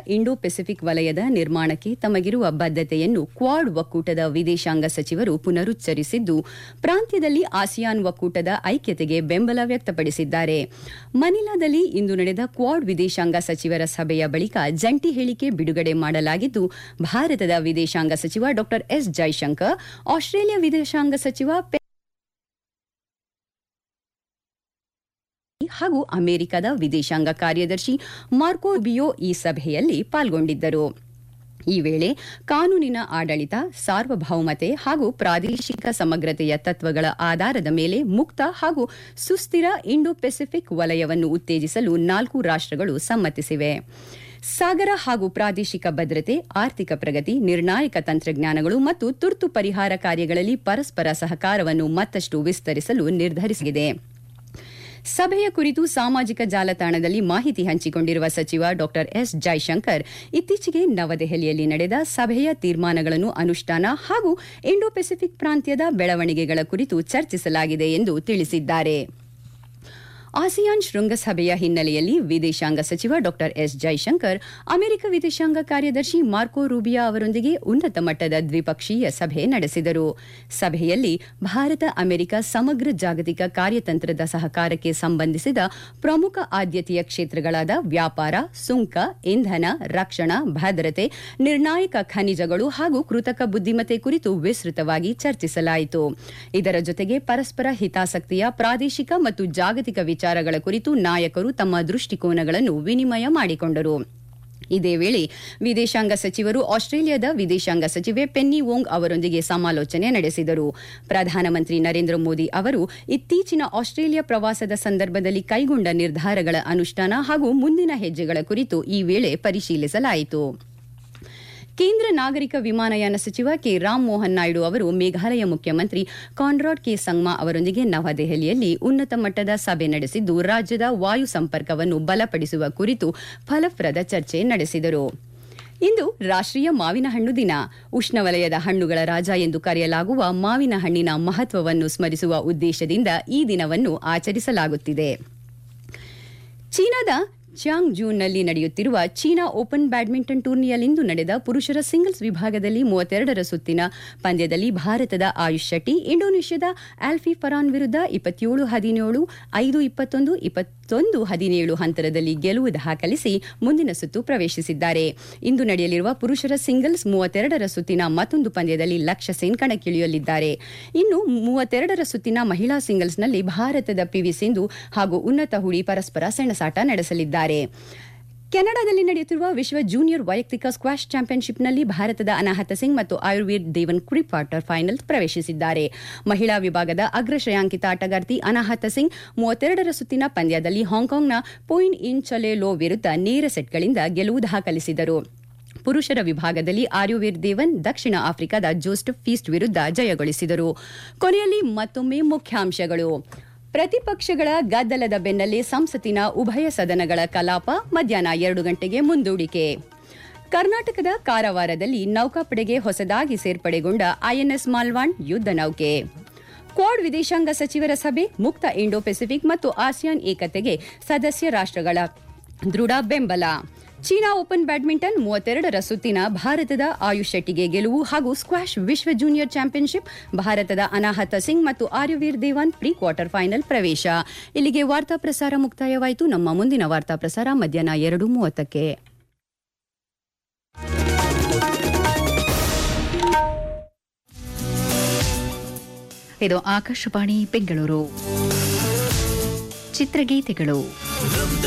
Indo Pacific ವಲಯದ ನಿರ್ಮಾಣಕ್ಕೆ ತಮಗಿರುವ ಬದ್ಧತೆಯನ್ನು ಕ್ವಾಡ್ ಒಕ್ಕೂಟದ ವಿದೇಶಾಂಗ ಸಚಿವರು ಪುನರುಚ್ಚರಿಸಿದ್ದು ಪ್ರಾಂತ್ಯದಲ್ಲಿ ಆಸಿಯಾನ್ ಒಕ್ಕೂಟದ ಐಕ್ಯತೆಗೆ ಬೆಂಬಲ ವ್ಯಕ್ತಪಡಿಸಿದ್ದಾರೆ ಮನಿಲಾದಲ್ಲಿ ಇಂದು ನಡೆದ ಕ್ವಾಡ್ ವಿದೇಶಾಂಗ ಸಚಿವರ ಸಭೆಯ ಬಳಿಕ ಜಂಟಿ ಹೇಳಿಕೆ ಬಿಡುಗಡೆ ಮಾಡಲಾಗಿದ್ದು ಭಾರತದ ವಿದೇಶಾಂಗ ಸಚಿವ ಡಾ ಎಸ್ ಜೈಶಂಕರ್ ಆಸ್ಟ್ರೇಲಿಯಾ ವಿದೇಶಾಂಗ ಸಚಿವ ಪೆ ಹಾಗೂ ಅಮೆರಿಕದ ವಿದೇಶಾಂಗ ಕಾರ್ಯದರ್ಶಿ ಮಾರ್ಕೋ ಬಿಯೋ ಈ ಸಭೆಯಲ್ಲಿ ಪಾಲ್ಗೊಂಡಿದ್ದರು ಈ ವೇಳೆ ಕಾನೂನಿನ ಆಡಳಿತ ಸಾರ್ವಭೌಮತೆ ಹಾಗೂ ಪ್ರಾದೇಶಿಕ ಸಮಗ್ರತೆಯ ತತ್ವಗಳ ಆಧಾರದ ಮೇಲೆ ಮುಕ್ತ ಹಾಗೂ ಸುಸ್ಥಿರ ಇಂಡೋ ಪೆಸಿಫಿಕ್ ವಲಯವನ್ನು ಉತ್ತೇಜಿಸಲು ನಾಲ್ಕು ರಾಷ್ಟ್ರಗಳು ಸಮ್ಮತಿಸಿವೆ ಸಾಗರ ಹಾಗೂ ಪ್ರಾದೇಶಿಕ ಭದ್ರತೆ ಆರ್ಥಿಕ ಪ್ರಗತಿ ನಿರ್ಣಾಯಕ ತಂತ್ರಜ್ಞಾನಗಳು ಮತ್ತು ತುರ್ತು ಪರಿಹಾರ ಕಾರ್ಯಗಳಲ್ಲಿ ಪರಸ್ಪರ ಸಹಕಾರವನ್ನು ಮತ್ತಷ್ಟು ವಿಸ್ತರಿಸಲು ನಿರ್ಧರಿಸಿದೆ ಸಭೆಯ ಕುರಿತು ಸಾಮಾಜಿಕ ಜಾಲತಾಣದಲ್ಲಿ ಮಾಹಿತಿ ಹಂಚಿಕೊಂಡಿರುವ ಸಚಿವ ಡಾ ಎಸ್ ಜೈಶಂಕರ್ ಇತ್ತೀಚೆಗೆ ನವದೆಹಲಿಯಲ್ಲಿ ನಡೆದ ಸಭೆಯ ತೀರ್ಮಾನಗಳನ್ನು ಅನುಷ್ಠಾನ ಹಾಗೂ ಇಂಡೋ ಪೆಸಿಫಿಕ್ ಪ್ರಾಂತ್ಯದ ಬೆಳವಣಿಗೆಗಳ ಕುರಿತು ಚರ್ಚಿಸಲಾಗಿದೆ ಎಂದು ತಿಳಿಸಿದ್ದಾರೆ ಆಸಿಯಾನ್ ಶೃಂಗಸಭೆಯ ಹಿನ್ನೆಲೆಯಲ್ಲಿ ವಿದೇಶಾಂಗ ಸಚಿವ ಡಾ ಎಸ್ ಜೈಶಂಕರ್ ಅಮೆರಿಕ ವಿದೇಶಾಂಗ ಕಾರ್ಯದರ್ಶಿ ಮಾರ್ಕೋ ರೂಬಿಯಾ ಅವರೊಂದಿಗೆ ಉನ್ನತ ಮಟ್ಟದ ದ್ವಿಪಕ್ಷೀಯ ಸಭೆ ನಡೆಸಿದರು ಸಭೆಯಲ್ಲಿ ಭಾರತ ಅಮೆರಿಕ ಸಮಗ್ರ ಜಾಗತಿಕ ಕಾರ್ಯತಂತ್ರದ ಸಹಕಾರಕ್ಕೆ ಸಂಬಂಧಿಸಿದ ಪ್ರಮುಖ ಆದ್ಯತೆಯ ಕ್ಷೇತ್ರಗಳಾದ ವ್ಯಾಪಾರ ಸುಂಕ ಇಂಧನ ರಕ್ಷಣಾ ಭದ್ರತೆ ನಿರ್ಣಾಯಕ ಖನಿಜಗಳು ಹಾಗೂ ಕೃತಕ ಬುದ್ದಿಮತ್ತೆ ಕುರಿತು ವಿಸ್ತೃತವಾಗಿ ಚರ್ಚಿಸಲಾಯಿತು ಇದರ ಜೊತೆಗೆ ಪರಸ್ಪರ ಹಿತಾಸಕ್ತಿಯ ಪ್ರಾದೇಶಿಕ ಮತ್ತು ಜಾಗತಿಕ ವಿಚಾರಗಳ ಕುರಿತು ನಾಯಕರು ತಮ್ಮ ದೃಷ್ಟಿಕೋನಗಳನ್ನು ವಿನಿಮಯ ಮಾಡಿಕೊಂಡರು ಇದೇ ವೇಳೆ ವಿದೇಶಾಂಗ ಸಚಿವರು ಆಸ್ಟ್ರೇಲಿಯಾದ ವಿದೇಶಾಂಗ ಸಚಿವೆ ಪೆನ್ನಿ ವೋಂಗ್ ಅವರೊಂದಿಗೆ ಸಮಾಲೋಚನೆ ನಡೆಸಿದರು ಪ್ರಧಾನಮಂತ್ರಿ ನರೇಂದ್ರ ಮೋದಿ ಅವರು ಇತ್ತೀಚಿನ ಆಸ್ಟ್ರೇಲಿಯಾ ಪ್ರವಾಸದ ಸಂದರ್ಭದಲ್ಲಿ ಕೈಗೊಂಡ ನಿರ್ಧಾರಗಳ ಅನುಷ್ಠಾನ ಹಾಗೂ ಮುಂದಿನ ಹೆಜ್ಜೆಗಳ ಕುರಿತು ಈ ವೇಳೆ ಪರಿಶೀಲಿಸಲಾಯಿತು ಕೇಂದ್ರ ನಾಗರಿಕ ವಿಮಾನಯಾನ ಸಚಿವ ಕೆ ರಾಮ್ ಮೋಹನ್ ನಾಯ್ಡು ಅವರು ಮೇಘಾಲಯ ಮುಖ್ಯಮಂತ್ರಿ ಕಾನ್ರಾಡ್ ಕೆ ಸಂಗ್ಮಾ ಅವರೊಂದಿಗೆ ನವದೆಹಲಿಯಲ್ಲಿ ಉನ್ನತ ಮಟ್ಟದ ಸಭೆ ನಡೆಸಿದ್ದು ರಾಜ್ಯದ ವಾಯು ಸಂಪರ್ಕವನ್ನು ಬಲಪಡಿಸುವ ಕುರಿತು ಫಲಪ್ರದ ಚರ್ಚೆ ನಡೆಸಿದರು ಇಂದು ರಾಷ್ಟ್ರೀಯ ಮಾವಿನ ಹಣ್ಣು ದಿನ ಉಷ್ಣವಲಯದ ಹಣ್ಣುಗಳ ರಾಜ ಎಂದು ಕರೆಯಲಾಗುವ ಮಾವಿನ ಹಣ್ಣಿನ ಮಹತ್ವವನ್ನು ಸ್ಮರಿಸುವ ಉದ್ದೇಶದಿಂದ ಈ ದಿನವನ್ನು ಆಚರಿಸಲಾಗುತ್ತಿದೆ ಚೀನಾದ ಚಾಂಗ್ ಜೂನ್ನಲ್ಲಿ ನಡೆಯುತ್ತಿರುವ ಚೀನಾ ಓಪನ್ ಬ್ಯಾಡ್ಮಿಂಟನ್ ಟೂರ್ನಿಯಲ್ಲಿಂದು ನಡೆದ ಪುರುಷರ ಸಿಂಗಲ್ಸ್ ವಿಭಾಗದಲ್ಲಿ ಮೂವತ್ತೆರಡರ ಸುತ್ತಿನ ಪಂದ್ಯದಲ್ಲಿ ಭಾರತದ ಆಯುಷ್ ಶೆಟ್ಟಿ ಇಂಡೋನೇಷ್ಯಾದ ಆಲ್ಫಿ ಫರಾನ್ ವಿರುದ್ಧ ಇಪ್ಪತ್ತೇಳು ಹದಿನೇಳು ಐದು ಇಪ್ಪತ್ತೊಂದು ಇಪ್ಪತ್ತೊಂದು ಹದಿನೇಳು ಹಂತರದಲ್ಲಿ ಗೆಲುವು ದಾಖಲಿಸಿ ಮುಂದಿನ ಸುತ್ತು ಪ್ರವೇಶಿಸಿದ್ದಾರೆ ಇಂದು ನಡೆಯಲಿರುವ ಪುರುಷರ ಸಿಂಗಲ್ಸ್ ಮೂವತ್ತೆರಡರ ಸುತ್ತಿನ ಮತ್ತೊಂದು ಪಂದ್ಯದಲ್ಲಿ ಲಕ್ಷ್ಯ ಸೇನ್ ಕಣಕ್ಕಿಳಿಯಲಿದ್ದಾರೆ ಇನ್ನು ಮೂವತ್ತೆರಡರ ಸುತ್ತಿನ ಮಹಿಳಾ ಸಿಂಗಲ್ಸ್ನಲ್ಲಿ ಭಾರತದ ಪಿವಿ ಸಿಂಧು ಹಾಗೂ ಉನ್ನತ ಹುಡಿ ಪರಸ್ಪರ ಸೆಣಸಾಟ ನಡೆಸಲಿದ್ದಾರೆ ಕೆನಡಾದಲ್ಲಿ ನಡೆಯುತ್ತಿರುವ ವಿಶ್ವ ಜೂನಿಯರ್ ವೈಯಕ್ತಿಕ ಸ್ಕ್ವಾಷ್ ಚಾಂಪಿಯನ್ಶಿಪ್ನಲ್ಲಿ ಭಾರತದ ಅನಾಹತ ಸಿಂಗ್ ಮತ್ತು ಆಯುರ್ವೇದ್ ದೇವನ್ ಕುರಿ ಕ್ವಾರ್ಟರ್ ಫೈನಲ್ ಪ್ರವೇಶಿಸಿದ್ದಾರೆ ಮಹಿಳಾ ವಿಭಾಗದ ಅಗ್ರ ಶ್ರೇಯಾಂಕಿತ ಆಟಗಾರ್ತಿ ಅನಾಹತ ಸಿಂಗ್ ಮೂವತ್ತೆರಡರ ಸುತ್ತಿನ ಪಂದ್ಯದಲ್ಲಿ ಹಾಂಕಾಂಗ್ನ ಪೋಯಿನ್ ಇನ್ ಚೊಲೆಲೋ ವಿರುದ್ಧ ನೇರ ಸೆಟ್ಗಳಿಂದ ಗೆಲುವು ದಾಖಲಿಸಿದರು ಪುರುಷರ ವಿಭಾಗದಲ್ಲಿ ಆರ್ಯುವೀರ್ ದೇವನ್ ದಕ್ಷಿಣ ಆಫ್ರಿಕಾದ ಜೋಸ್ಟಫ್ ಫೀಸ್ಟ್ ವಿರುದ್ಧ ಜಯಗಳಿಸಿದರು ಕೊನೆಯಲ್ಲಿ ಮತ್ತೊಮ್ಮೆ ಮುಖ್ಯಾಂಶಗಳು ಪ್ರತಿಪಕ್ಷಗಳ ಗದ್ದಲದ ಬೆನ್ನಲ್ಲೇ ಸಂಸತ್ತಿನ ಉಭಯ ಸದನಗಳ ಕಲಾಪ ಮಧ್ಯಾಹ್ನ ಎರಡು ಗಂಟೆಗೆ ಮುಂದೂಡಿಕೆ ಕರ್ನಾಟಕದ ಕಾರವಾರದಲ್ಲಿ ನೌಕಾಪಡೆಗೆ ಹೊಸದಾಗಿ ಸೇರ್ಪಡೆಗೊಂಡ ಐಎನ್ಎಸ್ ಮಾಲ್ವಾಂಡ್ ಯುದ್ಧ ನೌಕೆ ಕ್ವಾಡ್ ವಿದೇಶಾಂಗ ಸಚಿವರ ಸಭೆ ಮುಕ್ತ ಇಂಡೋ ಪೆಸಿಫಿಕ್ ಮತ್ತು ಆಸಿಯಾನ್ ಏಕತೆಗೆ ಸದಸ್ಯ ರಾಷ್ಟ್ರಗಳ ದೃಢ ಬೆಂಬಲ ಚೀನಾ ಓಪನ್ ಬ್ಯಾಡ್ಮಿಂಟನ್ ಮೂವತ್ತೆರಡರ ಸುತ್ತಿನ ಭಾರತದ ಆಯುಷ್ ಶೆಟ್ಟಿಗೆ ಗೆಲುವು ಹಾಗೂ ಸ್ಕ್ವಾಷ್ ವಿಶ್ವ ಜೂನಿಯರ್ ಚಾಂಪಿಯನ್ಶಿಪ್ ಭಾರತದ ಅನಾಹತ ಸಿಂಗ್ ಮತ್ತು Aryaveer Dewan pre quarter final ಪ್ರವೇಶ ಇಲ್ಲಿಗೆ ವಾರ್ತಾ ಪ್ರಸಾರ ಮುಕ್ತಾಯವಾಯಿತು ನಮ್ಮ ಮುಂದಿನ ವಾರ್ತಾ ಪ್ರಸಾರ ಮಧ್ಯಾಹ್ನ ಎರಡು ಮೂವತ್ತಕ್ಕೆ ಇದು ಆಕಾಶವಾಣಿ ಬೆಂಗಳೂರು ಚಿತ್ರಗೀತೆಗಳು